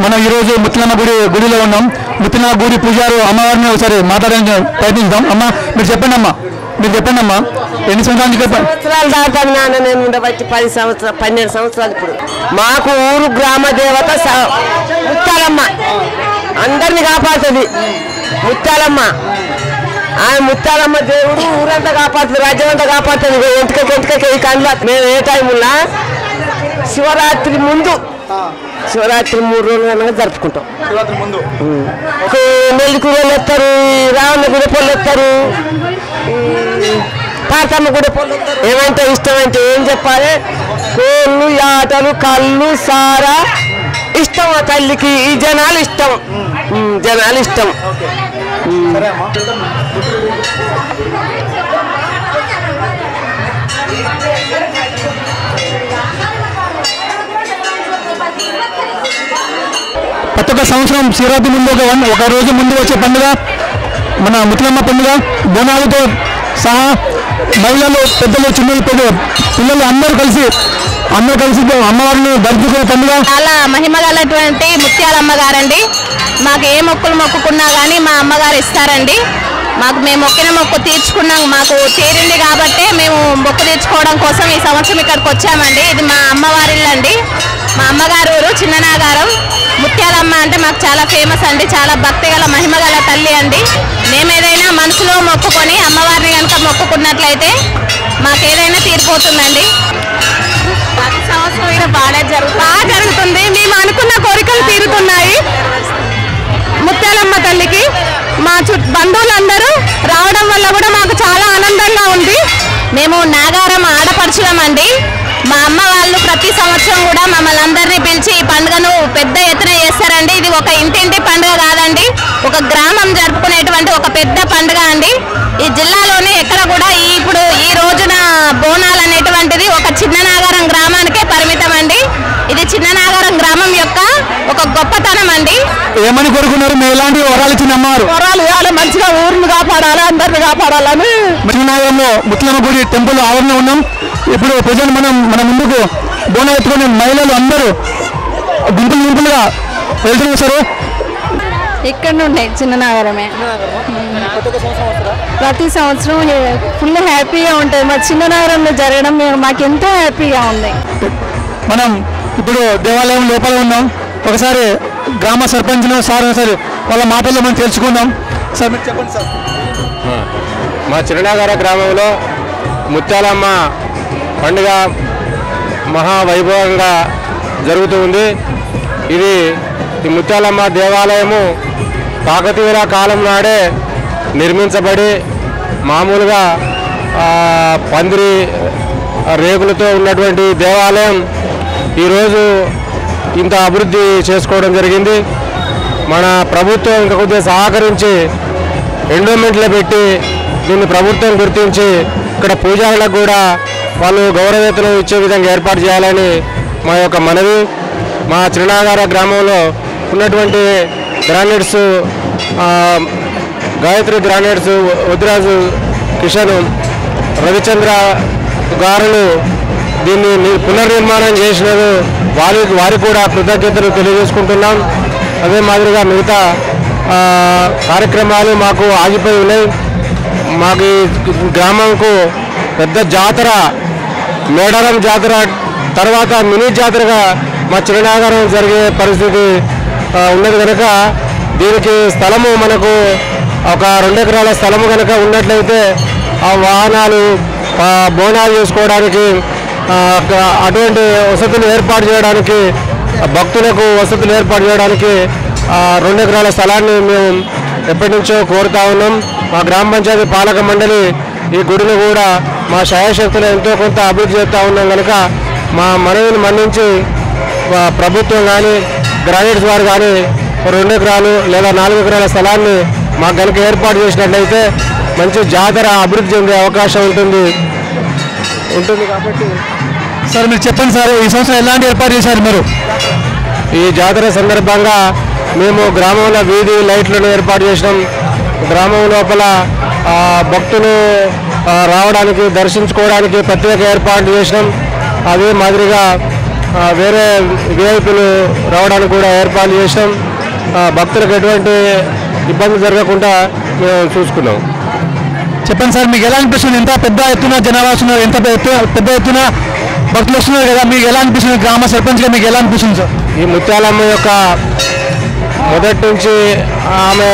మనం ఈరోజు ముత్తులమ్మ గుడి గుడిలో ఉన్నాం ముత్తులమ్మ గుడి పూజారు అమ్మవారిని ఒకసారి మాట్లాడడానికి ప్రయత్నిద్దాం అమ్మ మీరు చెప్పండి అమ్మా మీరు చెప్పండి అమ్మా ఎన్ని సంవత్సరాల నుంచి చెప్పండి సంవత్సరాలు దాటాను నాన్న నేను ఉండబట్టి పది సంవత్సరాలు పన్నెండు సంవత్సరాలు ఇప్పుడు మాకు ఊరు గ్రామ దేవత స- ముత్యాలమ్మ అందరిని కాపాడుతుంది ముత్యాలమ్మ ఆ ముత్యాలమ్మ దేవుడు ఊరంతా కాపాడుతుంది రాజ్యం అంతా కాపాడుతుంది ఎంటికకి ఎంటికకి ఈ కండ్ల మేము ఏ టైములా శివరాత్రి ముందు శివరాత్రి మూడు రోజులు కనుక జరుపుకుంటాం ముందు నెల్లి కూరలు ఎత్తారు రావణ గుడి పొల్లు ఎత్తారు పాతమ్మ గుడి పొల్లు ఎత్తారు ఏమంటే ఇష్టం అంటే ఏం చెప్పాలి కోళ్ళు ఆటలు కళ్ళు సారా ఇష్టం ఆ తల్లికి ఈ జనాలు ఇష్టం ఉమ్, జనాలు ఇష్టం సరే అమ్మా ప్రతి ఒక్క సంవత్సరం శివరాత్రి ముందు ఒక వన్ ఒక రోజు ముందు వచ్చే పండుగ మన ముత్తులమ్మ పండుగ బోనాలతో సహా మహిళలు పెద్దలు చిన్నలు పెద్ద పిల్లలు అందరూ కలిసి అందరూ కలిసి అమ్మవారిని దర్శించుకునే పండుగ చాలా మహిమ గలటువంటి ముత్యాలమ్మ గారండి మాకు ఏ మొక్కులు మొక్కుకున్నా కానీ మా అమ్మగారు ఇస్తారండి మాకు మేము మొక్కిన మొక్కు తీర్చుకున్నాం మాకు తీరింది కాబట్టి మేము మొక్కు తీర్చుకోవడం కోసం ఈ సంవత్సరం ఇక్కడికి వచ్చామండి ఇది మా అమ్మవారి ఇల్లు అండి మా అమ్మగారు ఊరు చిన్ననాగారం ముత్యాలమ్మ అంటే మాకు చాలా ఫేమస్ అండి చాలా భక్తి గల మహిమ గల తల్లి అండి మేము ఏదైనా మనసులో మొక్కుకొని అమ్మవారిని కనుక మొక్కుకున్నట్లయితే మాకు ఏదైనా తీరిపోతుందండి ప్రతి సంవత్సరం ఇక్కడ బాగా జరుగుతుంది బాగా జరుగుతుంది మేము అనుకున్న కోరికలు తీరుతున్నాయి ముత్యాలమ్మ తల్లికి మా చుట్ బంధువులందరూ రావడం వల్ల కూడా మాకు చాలా ఆనందంగా ఉంది మేము నాగారం ఆడపడుచులమండి మా అమ్మ వాళ్ళు ప్రతి సంవత్సరం కూడా మమ్మల్ని అందరినీ పిలిచి ఈ పండుగను పెద్ద ఎత్తున చేస్తారండి ఇది ఒక ఇంటింటి పండుగ కాదండి ఒక గ్రామం జరుపుకునేటువంటి ఒక పెద్ద పండుగ అండి ఈ జిల్లాలోనే ఎక్కడ కూడా ఈ ఇప్పుడు ఈ రోజున బోనాలు అనేటువంటిది ఒక చిన్న నాగారం గ్రామానికే పరిమితం అండి ఇది చిన్న నాగారం గ్రామం యొక్క ఒక గొప్పతనం అండి ఏమని కోరుకున్నారు మేము ఎలాంటి వరాలు ఇచ్చింది అమ్మవారు వరాలు ఇవ్వాలి మంచిగా ఊరిని కాపాడాలి అందరిని కాపాడాలని మచినాగరంలో ముత్తులమ్మ గుడి టెంపుల్ ఆవరణ ఉన్నాం ఇప్పుడు ప్రజెంట్ మనం మన ముందుకు బోనం ఎత్తుకునే మహిళలు అందరూ గుంపులు గుంపులుగా వెళ్తున్నారు సార్ ఇక్కడ నుండే చిన్న నగరమే ప్రతి సంవత్సరం ఫుల్ హ్యాపీగా ఉంటుంది మా చిన్న నగరంలో జరగడం మేము- మాకు ఎంతో హ్యాపీగా ఉంది మనం ఇప్పుడు దేవాలయం లోపల ఉన్నాం ఒకసారి గ్రామ సర్పంచ్ను సార్ ఒకసారి వాళ్ళ మాటల్లో మనం తెలుసుకుందాం సార్ మీరు చెప్పండి సార్ మా చిరునగర గ్రామంలో ముత్యాలమ్మ పండుగ మహావైభవంగా జరుగుతుంది ఇది ఈ ముత్యాలమ్మ దేవాలయము కాకతీయుల కాలం నాడే నిర్మించబడి మామూలుగా ఆ, పందిరి ఆ, రేకులతో ఉన్నటువంటి దేవాలయం ఈరోజు ఇంత అభివృద్ధి చేసుకోవడం జరిగింది మన ప్రభుత్వం ఇంకా కొద్దిగా సహకరించి ఎండోమెంట్లో పెట్టి దీన్ని ప్రభుత్వం గుర్తించి ఇక్కడ పూజారులకు కూడా వాళ్ళు గౌరవేతనం ఇచ్చే విధంగా ఏర్పాటు చేయాలని మా యొక్క మనవి మా చిరునాగార గ్రామంలో ఉన్నటువంటి గ్రానైట్స్ ఆ, గాయత్రి గ్రానైట్స్ వద్రాజు కిషన్ రవిచంద్ర గారులు దీన్ని ని- పునర్నిర్మాణం చేసినారు వారి వారికి కూడా కృతజ్ఞతలు తెలియజేసుకుంటున్నాం అదే మాదిరిగా మిగతా ఆ, కార్యక్రమాలు మాకు ఆగిపోయి ఉన్నాయి మాకు ఈ గ్రామంకు పెద్ద జాతర మేడారం జాతర తర్వాత మినీ జాతరగా మా చిరునాగారం జరిగే పరిస్థితి ఆ, ఉన్నది కనుక దీనికి స్థలము మనకు ఒక రెండు ఎకరాల స్థలము కనుక ఉన్నట్లయితే ఆ వాహనాలు ఆ, బోనాలు చేసుకోవడానికి ఆ, ఒక- అటువంటి వసతులు ఏర్పాటు చేయడానికి ఆ, భక్తులకు వసతులు ఏర్పాటు చేయడానికి ఆ, రెండు ఎకరాల స్థలాన్ని మేము ఎప్పటి నుంచో కోరుతా ఉన్నాం మా గ్రామ పంచాయతీ పాలక మండలి ఈ గుడిని కూడా మా శాయశక్తులు ఎంతో కొంత అభివృద్ధి చేస్తూ ఉన్నాం కనుక మా మనవిని మన్నించి ఆ, ప్రభుత్వం కానీ గ్రానైట్స్ వారు కానీ ఒక రెండు ఎకరాలు లేదా నాలుగు ఎకరాల స్థలాన్ని మాకు కనుక ఏర్పాటు చేసినట్లయితే మంచి జాతర అభివృద్ధి చెందే అవకాశం ఉంటుంది ఉంటుంది కాబట్టి సార్ మీరు చెప్పండి సార్ ఈ సంవత్సరం ఎలాంటి ఏర్పాటు చేశారు మీరు ఈ జాతర సందర్భంగా మేము గ్రామంలో వీధి లైట్లను ఏర్పాటు చేసినాం గ్రామం లోపల ఆ, భక్తులు ఆ, రావడానికి దర్శించుకోవడానికి ప్రత్యేక ఏర్పాట్లు చేసినాం అదే మాదిరిగా ఆ, వేరే విఐపీలు రావడానికి కూడా ఏర్పాటు చేసాం ఆ, భక్తులకు ఎటువంటి ఇబ్బంది జరగకుండా మేము చూసుకున్నాం చెప్పండి సార్ మీకు ఎలా అనిపిస్తుంది ఎంత పెద్ద ఎత్తున జనాభా వస్తున్నారు ఎంత పెద్ద పెద్ద ఎత్తున భక్తులు వస్తున్నారు కదా మీకు ఎలా అనిపిస్తుంది గ్రామ సర్పంచ్గా మీకు ఎలా అనిపిస్తుంది సార్ ఈ ముత్యాలమ్మ యొక్క మొదటి నుంచి ఆమె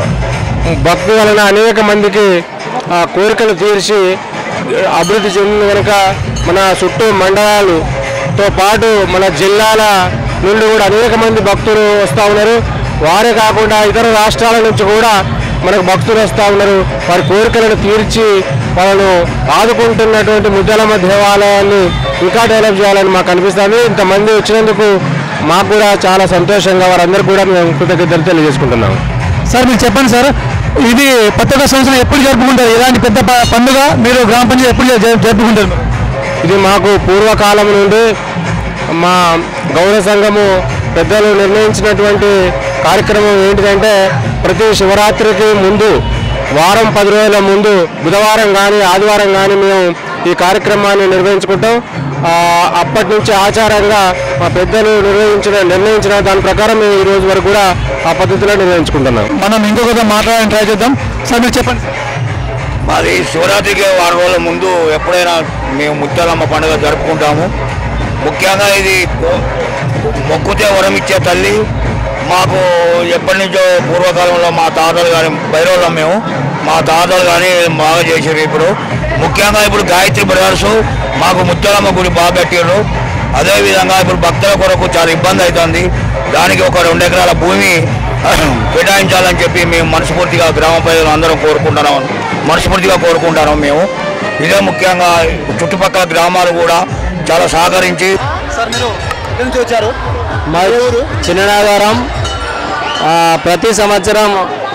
భక్తి వలన అనేక మందికి ఆ కోరికలు తీర్చి అభివృద్ధి చెందిన కనుక మన చుట్టూ మండలాలతో పాటు మన జిల్లాల నుండి కూడా అనేక మంది భక్తులు వస్తూ ఉన్నారు వారే కాకుండా ఇతర రాష్ట్రాల నుంచి కూడా మనకు భక్తులు వస్తూ ఉన్నారు వారి కోరికలను తీర్చి వాళ్ళను ఆదుకుంటున్నటువంటి ముద్దాలమ్మ దేవాలయాన్ని ఇంకా డెవలప్ చేయాలని మాకు అనిపిస్తుంది ఇంతమంది వచ్చినందుకు మాకు కూడా చాలా సంతోషంగా వారందరూ కూడా మేము కృతజ్ఞతలు తెలియజేసుకుంటున్నాము సార్ మీకు చెప్పండి సార్ ఇది కొత్తగా సంవత్సరం ఎప్పుడు జరుపుకుంటారు ఇలాంటి పెద్ద ప- పండుగ మీరు గ్రామ పంచాయతీ ఎప్పుడు జరు- జరుపుకుంటారు ఇది మాకు పూర్వకాలం నుండి మా గౌడ సంఘము పెద్దలు నిర్ణయించినటువంటి కార్యక్రమం ఏంటిదంటే ప్రతి శివరాత్రికి ముందు వారం పది రోజుల ముందు బుధవారం కానీ ఆదివారం కానీ మేము ఈ కార్యక్రమాన్ని నిర్వహించుకుంటాం ఆ, అప్పటి నుంచి ఆచారంగా మా పెద్దలు నిర్వహించిన నిర్ణయించిన దాని ప్రకారం మేము ఈ రోజు వరకు కూడా ఆ పద్ధతిలో నిర్వహించుకుంటున్నాం మనం ఇంకొకరితో మాట్లాడడానికి ట్రై చేద్దాం సార్ మీరు చెప్పండి మాది శివరాత్రికి వారం రోజుల ముందు ఎప్పుడైనా మేము ముత్యాలమ్మ పండుగ జరుపుకుంటాము ముఖ్యంగా ఇది కో- మొక్కుతే వరం ఇచ్చే తల్లి మాకు ఎప్పటి నుంచో పూర్వకాలంలో మా తాతలు కానీ బైరోళ్ళం మేము మా తాతలు కానీ బాగా చేసారు ఇప్పుడు ముఖ్యంగా ఇప్పుడు గాయత్రి బ్రదర్స్ మాకు ముత్యాలమ్మ గుడి బాగా పెట్టారు అదేవిధంగా ఇప్పుడు భక్తుల కొరకు చాలా ఇబ్బంది అవుతుంది దానికి ఒక రెండు ఎకరాల భూమి కేటాయించాలని చెప్పి మేము మనస్ఫూర్తిగా గ్రామ ప్రజలు అందరం కోరుకుంటున్నాం మనస్ఫూర్తిగా కోరుకుంటున్నాం మేము ఇదే ముఖ్యంగా చుట్టుపక్కల గ్రామాలు కూడా చాలా సహకరించి సార్ మీరు ఎక్కడి నుంచి వచ్చారు మా చిన్ననాగారం ఆ, ప్రతి సంవత్సరం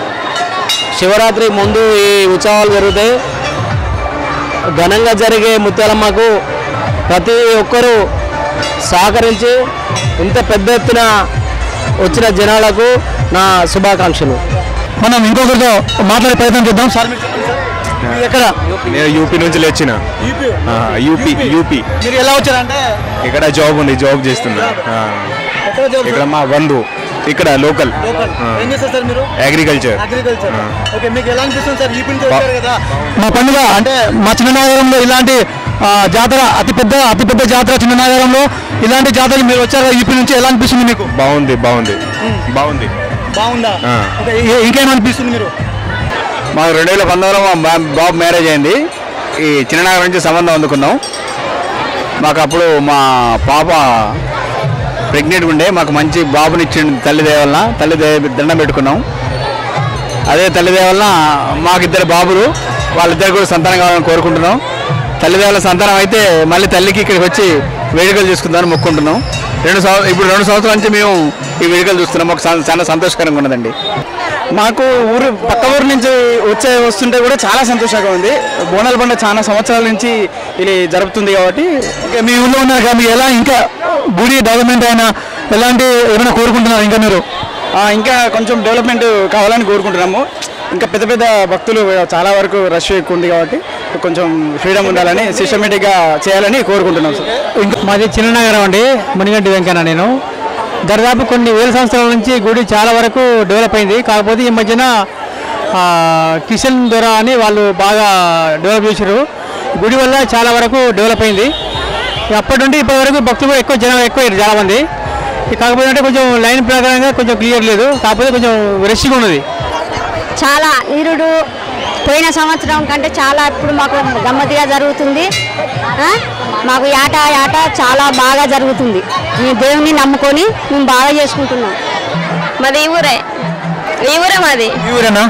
శివరాత్రి ముందు ఈ ఉత్సవాలు జరుగుతాయి ఘనంగా జరిగే ముత్యాలమ్మకు ప్రతి ఒక్కరూ సహకరించి ఇంత పెద్ద ఎత్తున వచ్చిన జనాలకు నా శుభాకాంక్షలు మనం ఇంకొకరితో మాట్లాడే ప్రయత్నం చేద్దాం సార్ మీరు చెప్పండి సార్. మీరు ఎక్కడ నేను యూపీ నుంచి వచ్చిన ఆ, యూపీ యూపీ మీరు ఎలా వచ్చారంటే ఇక్కడ జాబ్ ఉంది జాబ్ చేస్తున్నా ఆ, ఎక్కడ జాబ్ ఇక్కడ మా బంధు ఇక్కడ లోకల్ లోకల్ ఏం చేస్తారు సార్ మీరు అగ్రికల్చర్ అగ్రికల్చర్ ఆ. ఓకే మీకు ఎలా అనిపిస్తుంది సార్ ఈపీ నుంచి బా- వచ్చారు కదా మా పండుగ అంటే మా చిన్ననగరంలో ఇలాంటి ఆ, జాతర అతిపెద్ద అతిపెద్ద జాతర చిన్ననగరంలో ఇలాంటి జాతర మీరు వచ్చారు ఈపీ నుంచి ఎలా అనిపిస్తుంది మీకు బాగుంది బాగుంది బాగుంది బాగుందా ఆ. ఓకే ఏ- ఇంకేమనిపిస్తుంది మీరు మాకు రెండు వేల పంతొమ్మిదిలో మా బా- బాబు మ్యారేజ్ అయింది ఈ చిన్ననగరం నుంచి సంబంధం అందుకున్నాం మాకు అప్పుడు మా పాప ప్రెగ్నెంట్ ఉండే మాకు మంచి బాబుని ఇచ్చిండు తల్లి దేవలన తల్లి దే దండం పెట్టుకున్నాం అదే తల్లి దేవలన మాకు ఇద్దరు బాబులు వాళ్ళిద్దరు కూడా సంతానం కావాలని కోరుకుంటున్నాం తల్లిదేవుల సంతానం అయితే మళ్ళీ తల్లికి ఇక్కడికి వచ్చి వేడుకలు చేసుకుందామని మొక్కుంటున్నాం రెండు సంవ ఇప్పుడు రెండు సంవత్సరాల నుంచి మేము ఈ వేడుకలు చూస్తున్నాం మాకు చాలా- చాలా సంతోషకరంగా ఉన్నదండి మాకు ఊరు పక్క ఊరు నుంచి వచ్చే వస్తుంటే కూడా చాలా సంతోషంగా ఉంది బోనాల పండుగ చాలా సంవత్సరాల నుంచి ఇది జరుగుతుంది కాబట్టి ఓకే మీ ఊళ్ళో ఉన్నారు కదా మీకు ఎలా ఇంకా గుడి డెవలప్మెంట్ అయినా ఎలాంటి ఏమైనా కోరుకుంటున్నారు ఇంకా మీరు ఆ, ఇంకా కొంచెం డెవలప్మెంట్ కావాలని కోరుకుంటున్నాము ఇంకా పెద్ద పెద్ద భక్తులు చాలా వరకు రష్ ఎక్కువ ఉంది కాబట్టి కొంచెం ఫ్రీడమ్ ఉండాలని సిస్టమేటిక్గా చేయాలని కోరుకుంటున్నాం సార్ ఇంకా మాది చిన్ననగరం అండి మునిగంటి వెంకన్న నేను దాదాపు కొన్ని వేల సంవత్సరాల నుంచి గుడి చాలా వరకు డెవలప్ అయింది కాకపోతే ఈ మధ్యన ఆ, కిషన్ దొర అని వాళ్ళు బాగా డెవలప్ చేశారు గుడి వల్ల చాలా వరకు డెవలప్ అయింది ఇక అప్పటి నుండి ఇప్పటి వరకు భక్తులు ఎక్కువ జనం ఎక్కువ చాలా మంది ఇక కాకపోతే అంటే కొంచెం లైన్ ప్రకారంగా కొంచెం క్లియర్ లేదు కాకపోతే కొంచెం రష్గా ఉన్నది చాలా నిరుడు పోయిన సంవత్సరం కంటే చాలా ఇప్పుడు మాకు గమ్మత్తుగా జరుగుతుంది ఆ? మాకు యాట యాట చాలా బాగా జరుగుతుంది మేము దేవుని నమ్ముకొని మేము బాగా చేసుకుంటున్నాం మాది ఈ ఊరే ఈ ఊరే మాది ఈ ఊరేనా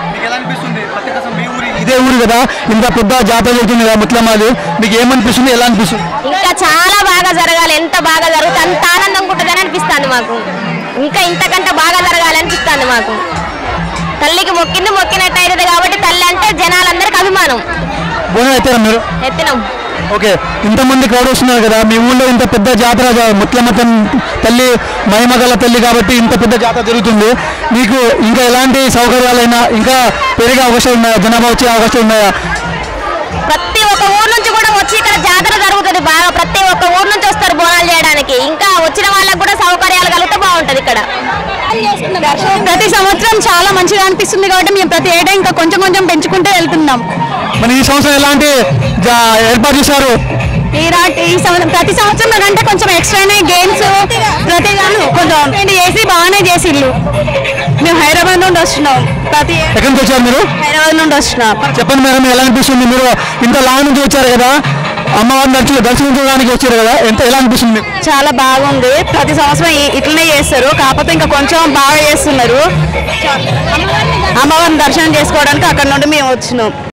ఇదే ఊరు కదా ఇంత పెద్ద జాతర జరుగుతుంది కదా ముట్లమాది మీకు ఏమనిపిస్తుంది ఎలా అనిపిస్తుంది ఇంకా చాలా బాగా జరగాలి ఎంత బాగా జరుగుతుంది అంత ఆనందంగా ఉంటుందని అనిపిస్తుంది మాకు ఇంకా ఇంతకంటే బాగా జరగాలి అనిపిస్తుంది మాకు తల్లికి మొక్కింది మొక్కినట్టు అవుతుంది కాబట్టి తల్లి అంటే జనాలందరికీ అభిమానం బోనం అయితే మీరు ఎత్తినాం ఓకే ఇంతమంది క్రౌడ్ వస్తున్నారు కదా మీ ఊళ్ళో ఇంత పెద్ద జాతర జ- ముత్లమ్మ తన్- తల్లి మహిమగల తల్లి కాబట్టి ఇంత పెద్ద జాతర జరుగుతుంది మీకు ఇంకా ఎలాంటి సౌకర్యాలైనా ఇంకా పెరిగే అవకాశాలు ఉన్నాయా జనాభా వచ్చే అవకాశాలు ఉన్నాయా ప్రతి ఒక్క ఊరు నుంచి కూడా వచ్చి ఇక్కడ జాతర జరుగుతుంది బాగా ప్రతి ఒక్క ఊరు నుంచి వస్తారు బోనాలు చేయడానికి ఇంకా వచ్చిన వాళ్ళకి కూడా సౌకర్యాలు కలిగితే బాగుంటది ఇక్కడ ప్రతి సంవత్సరం చాలా మంచిగా అనిపిస్తుంది కాబట్టి మేము ప్రతి ఏటా ఇంకా కొంచెం కొంచెం పెంచుకుంటూ వెళ్తున్నాం మరి ఈ సంవత్సరం ఎలాంటి జా- ఏర్పాటు చేశారు ఈ రా- ఈ సంవత్సరం ప్రతి సంవత్సరం కంటే కొంచెం ఎక్స్ట్రానే గేమ్స్ ప్రతి దాని కొంచెం చేసి బాగానే చేసిళ్ళు మేము హైదరాబాద్ నుండి వస్తున్నాం ప్రతి ఏ- ఎక్కడి నుంచి వచ్చారు మీరు హైదరాబాద్ నుండి వస్తున్నాం చెప్పండి మేడం ఎలా అనిపిస్తుంది మీరు ఇంత లాంగ్ నుంచి వచ్చారు కదా అమ్మవారిని దర్శనం దర్శించడానికి వచ్చారు కదా ఎంత ఎలా అనిపిస్తుంది మీకు చాలా బాగుంది ప్రతి సంవత్సరం ఇ- ఇట్లనే చేస్తారు కాకపోతే ఇంకా కొంచెం బాగా చేస్తున్నారు అమ్మవారిని దర్శనం చేసుకోవడానికి అక్కడ నుండి మేము వచ్చినాం